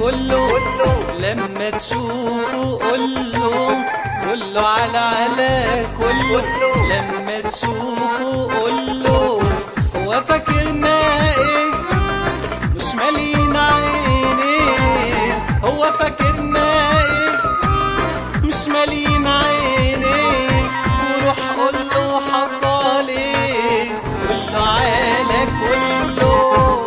كله لما تشوفه قوله قوله على على كله لما تشوفه قوله هو فاكرنا ايه مش مالين عينيه هو فاكرنا ايه مش مالين عينيه وروح قوله حصل ايه قوله على كله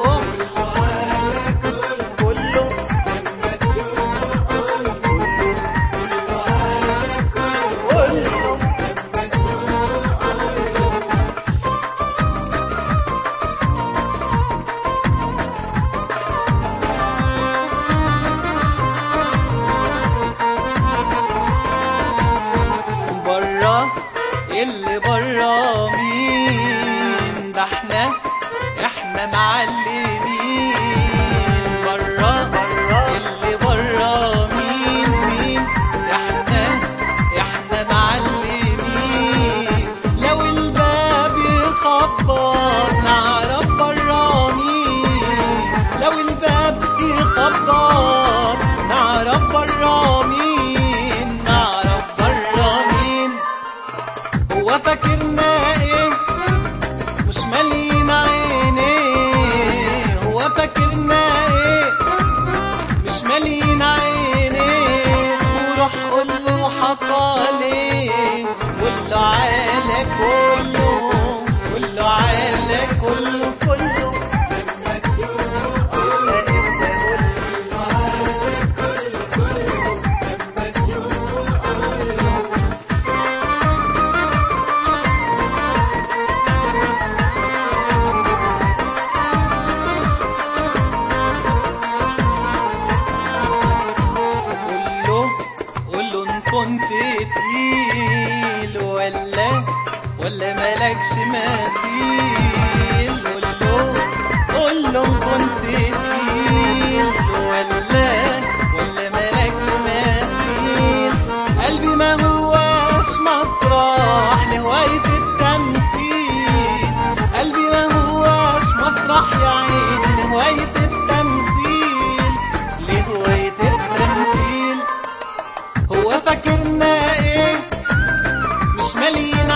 برا اللي برا مين ده احنا احنا معلمين برا اللي برا مين مين احنا احنا معلمين لو الباب يخبط نعرف برا مين لو الباب يخبط نعرف برا مين نعرف برا مين هو فاكرنا ايه مش مالين عينيه هو فاكرنا ايه مش مالين عينيه وروح قوله حصل ايه قوله على كله قوله على كله كله لما قوله قوله ان كنت تقيل ولا ولا مالكش مثيل قوله قوله ان كنت تقيل ولا ولا مالكش مثيل قلبي ما هواش مسرح لهواية التمثيل قلبي ما هواش مسرح يا عيني لهواية التمثيل لهواية التمثيل هو فاكرنا ايه مش مالين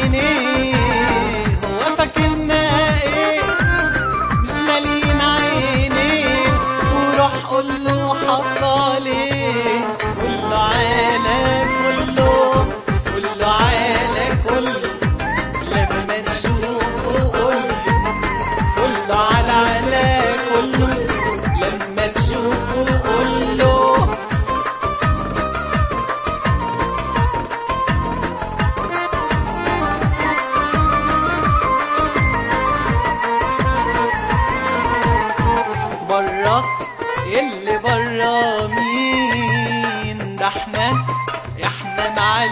عينيه هو فاكرنا ايه مش مالين عينيه وروح قوله حصل ايه قوله على كله قوله على كله لما تشوفه قوله قوله على على كله لما تشوفه قوله برا اللي برا مين ده احنا احنا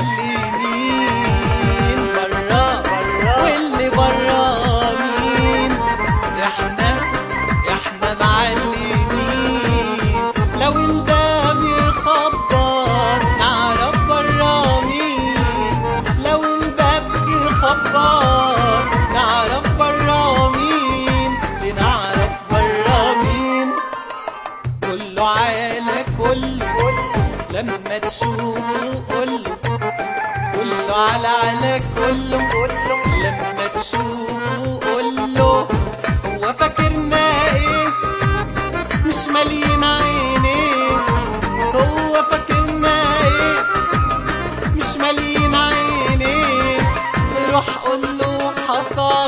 معلمين برا واللي برا مين احنا احنا معلمين لو الباب يخبط نعرف برا مين لو الباب يخبط نعرف برا مين بنعرف برا مين كله على كله لما تشوفه قوله كله على على كله لما تشوفه قوله هو فاكرنا ايه مش مالين عينيه هو فاكرنا ايه مش مالين عينيه روح قوله حصل